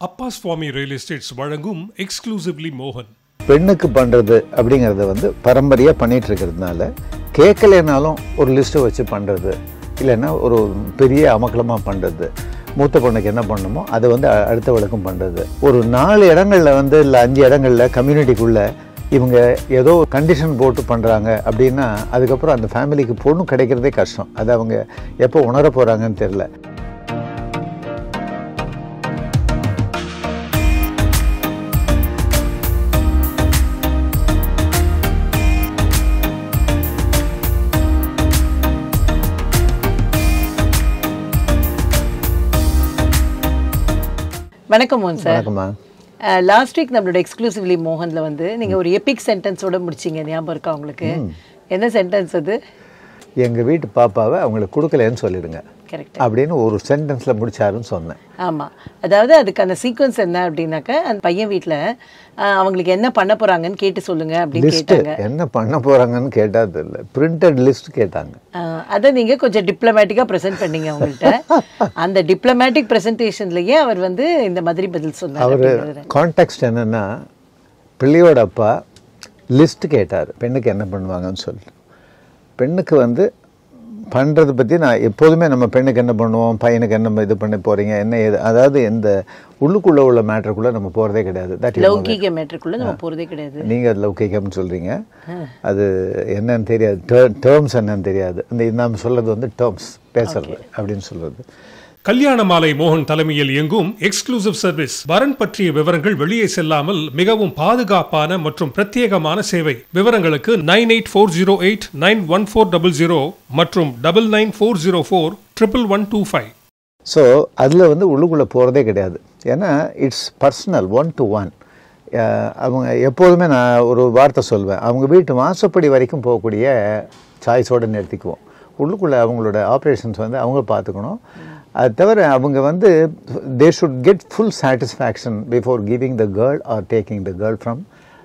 அப்பா Appaswamy real estates வழங்கும் exclusively மோகன் பெண்ணுக்கு பண்ணுறது அப்படிங்கிறத வந்து பரம்பரையாக பண்ணிட்டு இருக்கிறதுனால கேட்கலைனாலும் ஒரு லிஸ்ட்டை வச்சு பண்ணுறது இல்லைன்னா ஒரு பெரிய அமக்கலமாக பண்ணுறது மூத்த பொண்ணுக்கு என்ன பண்ணணுமோ அதை வந்து அ- அடுத்தவளுக்கும் பண்ணுறது ஒரு நாலு இடங்களில் வந்து இல்லை அஞ்சு இடங்களில் கம்யூனிட்டிக்குள்ளே இவங்க ஏதோ கண்டிஷன் போட்டு பண்ணுறாங்க அப்படின்னா அதுக்கப்புறம் அந்த ஃபேமிலிக்கு பொண்ணு கிடைக்கிறதே கஷ்டம் அது அவங்க எப்போ உணர போகிறாங்கன்னு தெரில வணக்கம் மோகன் சார் வணக்கம்மா லாஸ்ட் வீக் நம்மளோட எக்ஸ்க்ளூசிவ்லி மோகன்ல வந்து நீங்க ஒரு எபிக் சென்டென்ஸோட முடிச்சீங்க ஞாபகம் இருக்கா உங்களுக்கு என்ன சென்டென்ஸ் அது எங்கள் வீட்டு பாப்பாவை அவங்களுக்கு கொடுக்கலன்னு சொல்லிடுங்க கரெக்ட் அப்படின்னு ஒரு சென்டென்ஸில் முடிச்சாருன்னு சொன்னேன் ஆமா அதாவது அதுக்கான சீக்வன்ஸ் என்ன அப்படின்னாக்க அந்த பையன் வீட்ல அஹ், அவங்களுக்கு என்ன பண்ண போறாங்கன்னு கேட்டு சொல்லுங்க அப்படின்னு லிஸ்ட் கேட்டாங்க என்ன பண்ண போறாங்கன்னு கேட்டது இல்லை பிரிண்டட் லிஸ்ட் கேட்டாங்க அஹ், அதை நீங்க கொஞ்சம் டிப்ளமேட்டிக்கா ப்ரெசென்ட் பண்ணீங்க அவங்கள்ட்ட அந்த டிப்ளமேட்டிக் ப்ரெசன்டேஷன்லயே அவர் வந்து இந்த மாதிரி பதில் சொன்னார் அவர் அப்படிங்கிறது. கான்டெக்ட் என்னன்னா பிள்ளையோட அப்பா லிஸ்ட் கேட்டார் பெண்ணுக்கு என்ன பண்ணுவாங்கன்னு சொல்லிட்டு பெண்ணுக்கு வந்து பண்ணுறதை பற்றி நான் எப்போதுமே நம்ம பெண்ணுக்கு என்ன பண்ணுவோம் பையனுக்கு என்ன இது பண்ண போகிறீங்க என்ன ஏது அதாவது இந்த உள்ளுக்குள்ளே உள்ள மேட்டருக்குள்ளே நம்ம போகிறதே கிடையாது தட் லௌகீக மேட்டருக்குள்ள நம்ம போறதே கிடையாது நீங்கள் அது லௌகிகம்னு சொல்கிறீங்க அது என்னன்னு தெரியாது டேர்ம்ஸ் என்னன்னு தெரியாது இந்த நாம் சொல்கிறது வந்து டேர்ம்ஸ் பேசுறது அப்படின்னு சொல்கிறது கல்யாண மாலை மோகன் தலைமையில் இயங்கும் எக்ஸ்க்ளூசிவ் சர்வீஸ் வரன் பற்றிய விவரங்கள் வெளியே செல்லாமல் மிகவும் பாதுகாப்பான மற்றும் பிரத்யேகமான சேவை விவரங்களுக்கு nine eight four zero eight nine one four double zero மற்றும் double nine four zero four triple one two five so அதில் வந்து உள்ளுக்குள்ளே போகிறதே கிடையாது ஏன்னா it's personal one to one அவங்க எப்போதுமே நான் ஒரு வார்த்தை சொல்வேன் அவங்க வீட்டு வாசப்படி வரைக்கும் போகக்கூடிய சாய்ஸோடு நிறுத்திக்குவோம் உள்ளுக்குள்ளே அவங்களோட ஆப்ரேஷன்ஸ் வந்து அவங்க பார்த்துக்கணும் அது தவிர அவங்க வந்து they should get full satisfaction before giving the girl or taking the girl from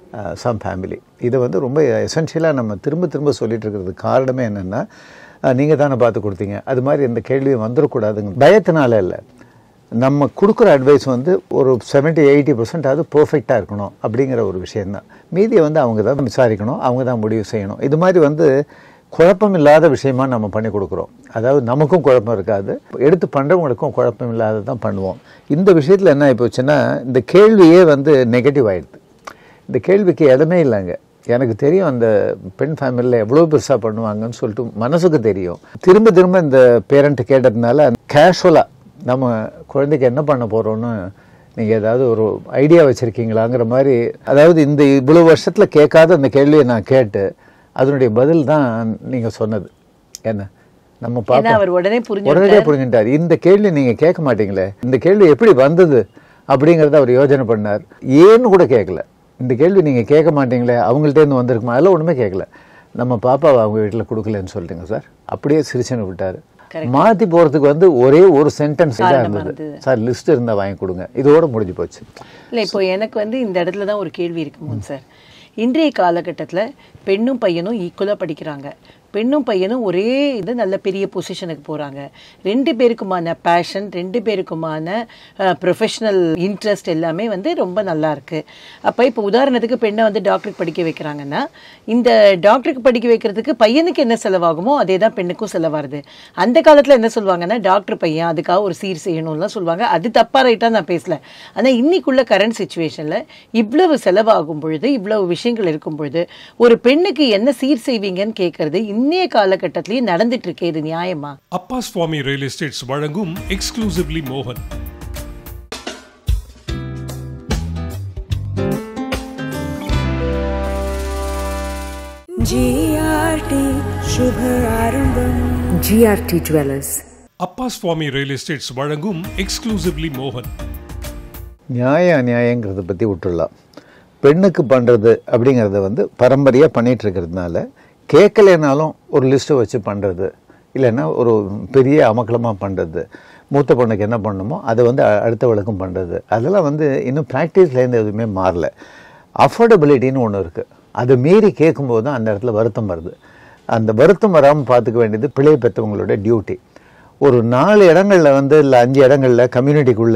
some family இதை வந்து ரொம்ப எசென்ஷியலாக நம்ம திரும்ப திரும்ப சொல்லிட்டு இருக்கிறதுக்கு காரணமே என்னென்னா நீங்கள் தானே பார்த்து கொடுத்தீங்க அது மாதிரி இந்த கேள்வி வந்துடக்கூடாதுங்க பயத்தினால இல்லை நம்ம கொடுக்குற அட்வைஸ் வந்து ஒரு 70 எயிட்டி பர்சன்ட் அது பர்ஃபெக்டாக இருக்கணும் அப்படிங்கிற ஒரு விஷயந்தான் மீதியை வந்து அவங்க தான் விசாரிக்கணும் அவங்க தான் முடிவு செய்யணும் இது மாதிரி வந்து குழப்பம் இல்லாத விஷயமா நம்ம பண்ணி கொடுக்குறோம் அதாவது நமக்கும் குழப்பம் இருக்காது எடுத்து பண்ணுறவங்களுக்கும் குழப்பம் இல்லாத தான் பண்ணுவோம் இந்த விஷயத்தில் என்ன ஆகிப்போச்சுன்னா இந்த கேள்வியே வந்து நெகட்டிவ் ஆயிடுது இந்த கேள்விக்கு இடமே இல்லைங்க எனக்கு தெரியும் அந்த பெண் ஃபேமிலியில் எவ்வளோ பெருசாக பண்ணுவாங்கன்னு சொல்லிட்டு மனசுக்கு தெரியும் திரும்ப திரும்ப இந்த பேரண்ட் கேட்டதுனால கேஷுவலாக நம்ம குழந்தைக்கு என்ன பண்ண போகிறோன்னு நீங்கள் ஏதாவது ஒரு ஐடியா வச்சுருக்கீங்களாங்கிற மாதிரி அதாவது இந்த இவ்வளோ வருஷத்தில் கேட்காத அந்த கேள்வியை நான் கேட்டு அதனுடைய பதில் தான் நீங்கள் சொன்னது என்ன நம்ம ஏன்னா பார்ப்போம் அவர் உடனே புரிஞ்சு உடனே புரிஞ்சுட்டார் இந்த கேள்வி நீங்க கேட்க மாட்டீங்களே இந்த கேள்வி எப்படி வந்தது அப்படிங்கறத அவர் யோசனை பண்ணார் ஏன்னு கூட கேட்கல இந்த கேள்வி நீங்க கேட்க மாட்டீங்களே அவங்கள்ட்ட இருந்து வந்திருக்குமா அதெல்லாம் ஒண்ணுமே கேட்கல நம்ம பாப்பாவை அவங்க வீட்டுல கொடுக்கலன்னு சொல்லிட்டுங்க சார் அப்படியே சிரிச்சுன்னு விட்டாரு மாத்தி போறதுக்கு வந்து ஒரே ஒரு சென்டென்ஸ் தான் காரணமா இருந்தது இருந்தது. சார் லிஸ்ட் இருந்தா வாங்கி கொடுங்க இதோட முடிஞ்சு போச்சு இல்லை இப்போ எனக்கு வந்து இந்த இடத்துல தான் ஒரு கேள்வி இருக்கு மோகன் சார் இன்றைய காலகட்டத்தில் பெண்ணும் பையனும் ஈக்குவலாக படிக்கிறாங்க பெண்ணும் பையனும் ஒரே இது நல்ல பெரிய பொசிஷனுக்கு போகிறாங்க ரெண்டு பேருக்குமான பேஷன் ரெண்டு பேருக்குமான ப்ரொஃபஷனல் இன்ட்ரெஸ்ட் எல்லாமே வந்து ரொம்ப நல்லா இருக்கு அப்போ இப்போ உதாரணத்துக்கு பெண்ணை வந்து டாக்டருக்கு படிக்க வைக்கிறாங்கன்னா இந்த டாக்டருக்கு படிக்க வைக்கிறதுக்கு பையனுக்கு என்ன செலவாகுமோ அதே தான் பெண்ணுக்கும் செலவாகுது அந்த காலத்தில் என்ன சொல்லுவாங்கன்னா டாக்டர் பையன் அதுக்காக ஒரு சீர் செய்யணும்லாம் சொல்லுவாங்க அது தப்பா ரைட்டாக நான் பேசல ஆனால் இன்னைக்குள்ள கரண்ட் சுச்சுவேஷனில் இவ்வளவு செலவாகும் பொழுது இவ்வளவு விஷயங்கள் இருக்கும் பொழுது ஒரு பெண்ணுக்கு என்ன சீர் செய்வீங்கன்னு கேட்கறது இன்னைய காலகட்டத்திலேயே நடந்துட்டு இருக்கே இது நியாயமா அப்பா சுவாமி ரியல் எஸ்டேட்ஸ் வழங்கும் எக்ஸ்க்ளூசிவ்லி மோகன் GRT शुभ आरंभम GRT Dwellers. Appaswamy real estates வழங்கும் எக்ஸ்க்ளூசிவ்லி மோகன் நியாய அநியாயங்கிறத பற்றி விட்டுடலாம் பெண்ணுக்கு பண்ணுறது அப்படிங்கிறத வந்து பரம்பரையாக பண்ணிட்டு இருக்கிறதுனால கேட்கலைனாலும் ஒரு லிஸ்ட்டை வச்சு பண்ணுறது இல்லைன்னா ஒரு பெரிய அமக்கலமாக பண்ணுறது மூத்த பொண்ணுக்கு என்ன பண்ணணுமோ அதை வந்து அ- அடுத்தவளுக்கும் பண்ணுறது அதெல்லாம் வந்து இன்னும் ப்ராக்டிஸ்லேருந்து எதுவுமே மாறல அஃபோர்டபிலிட்டின்னு ஒன்று இருக்குது அதை மீறி கேட்கும்போது தான் அந்த இடத்துல வருத்தம் வருது அந்த வருத்தம் வராமல் பார்த்துக்க வேண்டியது பிள்ளை பெற்றவங்களோட டியூட்டி ஒரு நாலு இடங்கள்ல வந்து இல்லை அஞ்சு இடங்கள்ல கம்யூனிட்டிக்குள்ள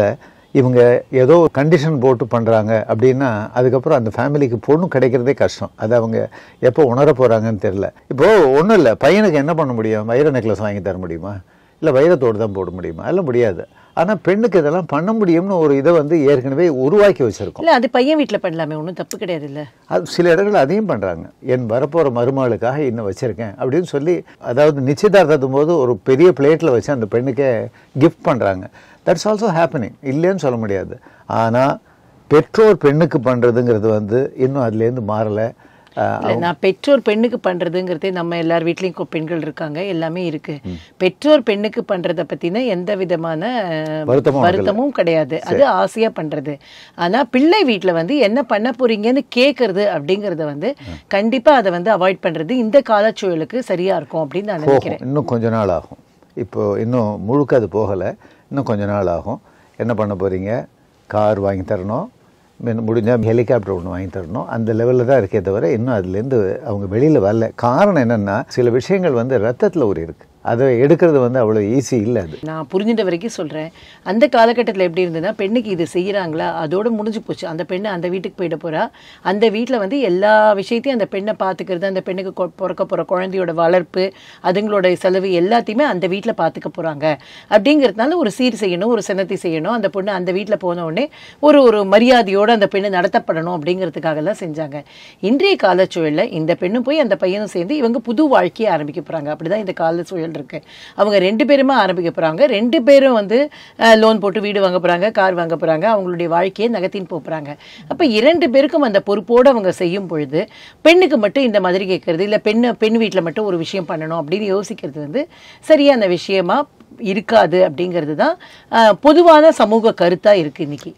இவங்க ஏதோ கண்டிஷன் போட்டு பண்ணுறாங்க அப்படின்னா அதுக்கப்புறம் அந்த ஃபேமிலிக்கு பொண்ணு கிடைக்கிறதே கஷ்டம் அது அவங்க எப்போ உணர போகிறாங்கன்னு தெரில இப்போது ஒன்றும் இல்லை பையனுக்கு என்ன பண்ண முடியும் வைர நெக்லஸ் வாங்கி தர முடியுமா இல்லை வைரத்தோடு தான் போட முடியுமா அதெல்லாம் முடியாது ஆனால் பெண்ணுக்கு இதெல்லாம் பண்ண முடியும்னு ஒரு இதை வந்து ஏற்கனவே உருவாக்கி வச்சுருக்கோம் இல்ல அது பையன் வீட்ல பண்ணலாமே ஒண்ணும் தப்பு கிடையாது இல்ல அது சில இடங்கள் அதையும் பண்ணுறாங்க என் வரப்போகிற மருமகளுக்காக இன்னும் வச்சுருக்கேன் அப்படின்னு சொல்லி அதாவது நிச்சயதார்த்தத்தும் போது ஒரு பெரிய பிளேட்டில் வச்சு அந்த பெண்ணுக்கே கிஃப்ட் பண்ணுறாங்க தட்ஸ் ஆல்சோ ஹேப்பனிங் இல்லைன்னு சொல்ல முடியாது ஆனால் பெற்றோர் பெண்ணுக்கு பண்ணுறதுங்கிறது வந்து இன்னும் அதுலேருந்து மாறலை இல்ல நான் பெற்றோர் பெண்ணுக்கு பண்றதுங்கிறதே நம்ம எல்லார் வீட்லயும் கொ- பெண்கள் இருக்காங்க எல்லாமே இருக்கு பெற்றோர் பெண்ணுக்கு பண்றத பத்தின எந்த விதமான அஹ், வருத்தமும் வருத்தமும் கிடையாது அது ஆசையா பண்றது ஆனா பிள்ளை வீட்ல வந்து என்ன பண்ண போறீங்கன்னு கேக்குறது அப்படிங்கறத வந்து கண்டிப்பா அதை வந்து அவாய்ட் பண்றது இந்த காலச்சூழலுக்கு சரியா இருக்கும் அப்படின்னு நான் நினைக்கிறேன் போகும் இன்னும் கொஞ்ச நாள் ஆகும் இப்போ இன்னும் முழுக்க அது போகலை இன்னும் கொஞ்ச நாள் ஆகும் என்ன பண்ண போகிறீங்க கார் வாங்கி தரணும் மீன் முடிஞ்சால் ஹெலிகாப்டர் ஒன்று வாங்கி தரணும் அந்த லெவலில் தான் இருக்கே தவிர இன்னும் அதுலேருந்து அவங்க வெளியில் வரல காரணம் என்னென்னா சில விஷயங்கள் வந்து ரத்தத்தில் ஊறி இருக்கு அதை எடுக்கிறது வந்து அவ்வளோ ஈஸி இல்லை அது நான் புரிஞ்சிட்ட வரைக்கும் சொல்றேன் அந்த காலகட்டத்தில் எப்படி இருந்ததுன்னா பெண்ணுக்கு இது செய்யறாங்களா அதோட முடிஞ்சு போச்சு அந்த பெண்ணு அந்த வீட்டுக்கு போயிட போறா அந்த வீட்டில் வந்து எல்லா விஷயத்தையும் அந்த பெண்ணை பார்த்துக்கிறது அந்த பெண்ணுக்கு கொ- பிறக்க போற குழந்தையோட வளர்ப்பு அதுங்களோட செலவு எல்லாத்தையுமே அந்த வீட்டில் பார்த்துக்க போறாங்க அப்படிங்கிறதுனால ஒரு சீர் செய்யணும் ஒரு சினத்தி செய்யணும் அந்த பொண்ணு அந்த வீட்டில் போன உடனே ஒரு ஒரு மரியாதையோட அந்த பெண்ணு நடத்தப்படணும் அப்படிங்கிறதுக்காக எல்லாம் செஞ்சாங்க இன்றைய காலச்சூழல்ல இந்த பெண்ணும் போய் அந்த பையனும் சேர்ந்து இவங்க புது வாழ்க்கையை ஆரம்பிக்க போறாங்க அப்படிதான் இந்த கால சூழல் இருக்கு அவங்க ரெண்டு பேருமே ஆரம்பிக்க போறாங்க ரெண்டு பேரும் வந்து லோன் போட்டு வீடு வாங்க போறாங்க கார் வாங்க போறாங்க அவங்களுடைய வாழ்க்கையை நகர்த்தின்னு போக போறாங்க அப்ப இரண்டு பேருக்கும் அந்த பொறுப்போடு அவங்க செய்யும் பொழுது பெண்ணுக்கு மட்டும் இந்த மாதிரி கேட்கறது இல்ல பெண்ணு பெண் வீட்டில் மட்டும் ஒரு விஷயம் பண்ணணும் அப்படின்னு யோசிக்கிறது வந்து சரியான விஷயமா இருக்காது அப்படிங்கிறது தான் அஹ், பொதுவான சமூக கருத்தா இருக்கு இன்னைக்கு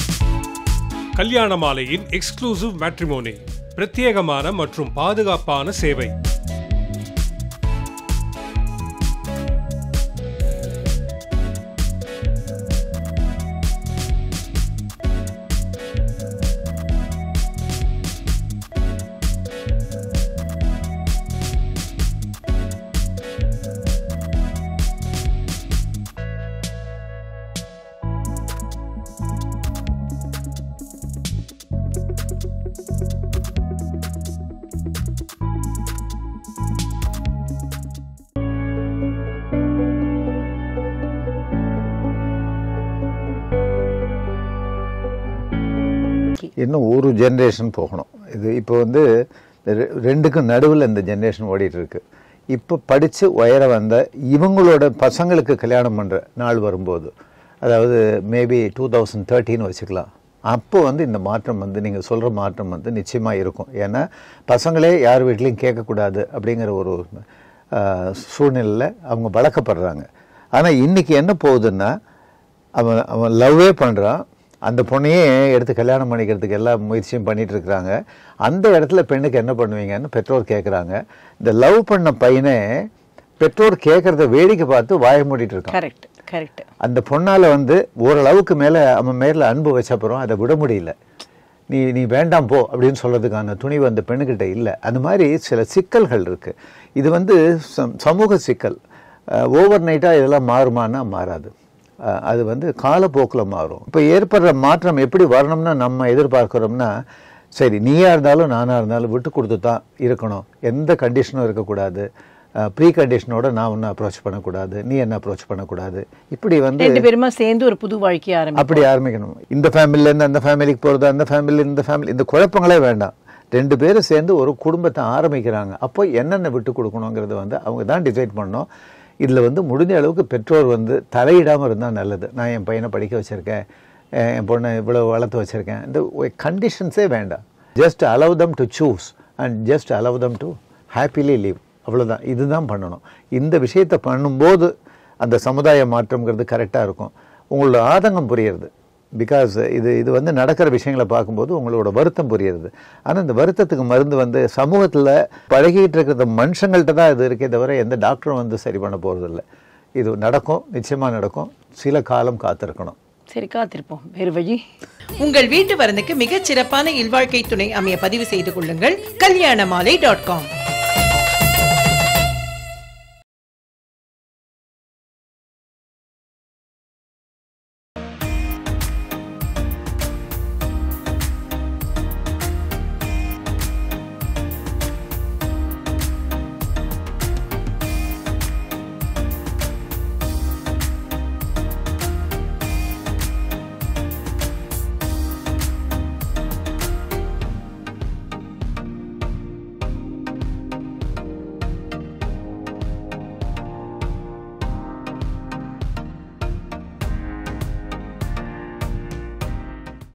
கல்யாண மாலையின் எக்ஸ்க்ளூசிவ் மேட்ரிமோனி பிரத்யேகமான மற்றும் பாதுகாப்பான சேவை இன்னும் ஒரு ஜென்ரேஷன் போகணும் இது இப்போ வந்து ரெ- ரெண்டுக்கும் நடுவில் இந்த ஜென்ரேஷன் ஓடிட்டு இருக்கு இப்போ படித்து உயர வந்த இவங்களோட பசங்களுக்கு கல்யாணம் பண்ணுற நாள் வரும்போது அதாவது மேபி டூ தௌசண்ட் தேர்ட்டின்னு வச்சுக்கலாம் அப்போ வந்து இந்த மாற்றம் வந்து நீங்கள் சொல்கிற மாற்றம் வந்து நிச்சயமாக இருக்கும் ஏன்னா பசங்களே யார் வீட்லேயும் கேட்கக்கூடாது அப்படிங்கிற ஒரு சூழ்நிலையில் அவங்க வளர்க்கப்படுறாங்க ஆனால் இன்னைக்கு என்ன போகுதுன்னா அவன் அவன் லவ்வே பண்ணுறான் அந்த பொண்ணையே எடுத்து கல்யாணம் பண்ணிக்கிறதுக்கு எல்லா முயற்சியும் பண்ணிட்டு இருக்கிறாங்க அந்த இடத்துல பெண்ணுக்கு என்ன பண்ணுவீங்கன்னு பெற்றோர் கேட்குறாங்க இந்த லவ் பண்ண பையனே பெற்றோர் கேட்குறத வேடிக்கை பார்த்து வாய மூடிட்டு இருக்கான் கரெக்ட் கரெக்ட் அந்த பொண்ணால் வந்து ஓரளவுக்கு மேலே அவன் மேல அன்பு வச்சப்புறம் அதை விட முடியல நீ நீ வேண்டாம் போ அப்படின்னு சொல்கிறதுக்கான துணிவு அந்த பெண்ணுக்கிட்ட இல்லை அந்த மாதிரி சில சிக்கல்கள் இருக்குது இது வந்து சம்- சமூக சிக்கல் ஓவர் நைட்டாக இதெல்லாம் மாறுமானா மாறாது அஹ், அது வந்து காலப்போக்கில் மாறும் இப்போ ஏற்படுற மாற்றம் எப்படி வரணும்னு நம்ம எதிர்பார்க்குறோம்னா சரி நீயா இருந்தாலும் நானாக இருந்தாலும் விட்டு கொடுத்து தான் இருக்கணும் எந்த கண்டிஷனும் இருக்கக்கூடாது ப்ரீ கண்டிஷனோட நான் ஒன்றும் அப்ரோச் பண்ணக்கூடாது நீ என்ன அப்ரோச் பண்ணக்கூடாது இப்படி வந்து ரெண்டு பேருமா சேர்ந்து ஒரு புது வாழ்க்கையை ஆரம்பி அப்படி ஆரம்பிக்கணும் இந்த ஃபேமிலியிலேருந்து அந்த ஃபேமிலிக்கு போகிறது அந்த ஃபேமிலி இந்த ஃபேமிலி இந்த குழப்பங்களே வேண்டாம் ரெண்டு பேரும் சேர்ந்து ஒரு குடும்பத்தை ஆரம்பிக்கிறாங்க அப்போ என்னென்ன விட்டு கொடுக்கணுங்கிறது வந்து அவங்க தான் டிசைட் பண்ணணும் இதில் வந்து முடிஞ்ச அளவுக்கு பெற்றோர் வந்து தலையிடாமல் இருந்தால் நல்லது நான் என் பையனை படிக்க வச்சுருக்கேன் என் பொண்ணை இவ்வளோ வளர்த்து வச்சுருக்கேன் இந்த கண்டிஷன்ஸே வேண்டாம் just allow them to choose and just allow them to happily leave அவ்வளவுதான் இதுதான் பண்ணணும் இந்த விஷயத்தை பண்ணும்போது அந்த சமுதாய மாற்றம்ங்கிறது கரெக்டாக இருக்கும் உங்களோட ஆதங்கம் புரியுறது பிகாஸ் இது இது வந்து நடக்கிற விஷயங்களை பார்க்கும்போது உங்களோட வருத்தம் புரியுறது ஆனால் இந்த வருத்தத்துக்கு மருந்து வந்து சமூகத்தில் பழகிட்டு இருக்கிற மனுஷங்கள்ட்ட தான் இது இருக்கே தவிர எந்த டாக்டரும் வந்து சரி பண்ண போகிறதில்ல இது நடக்கும் நிச்சயமாக நடக்கும் சில காலம் காத்திருக்கணும் சரி காத்திருப்போம் வேறு வழி உங்கள் வீட்டு வரனுக்கு மிகச் சிறப்பான இல்வாழ்க்கை துணை அமைய பதிவு செய்து கொள்ளுங்கள் கல்யாணமாலை டாட் காம்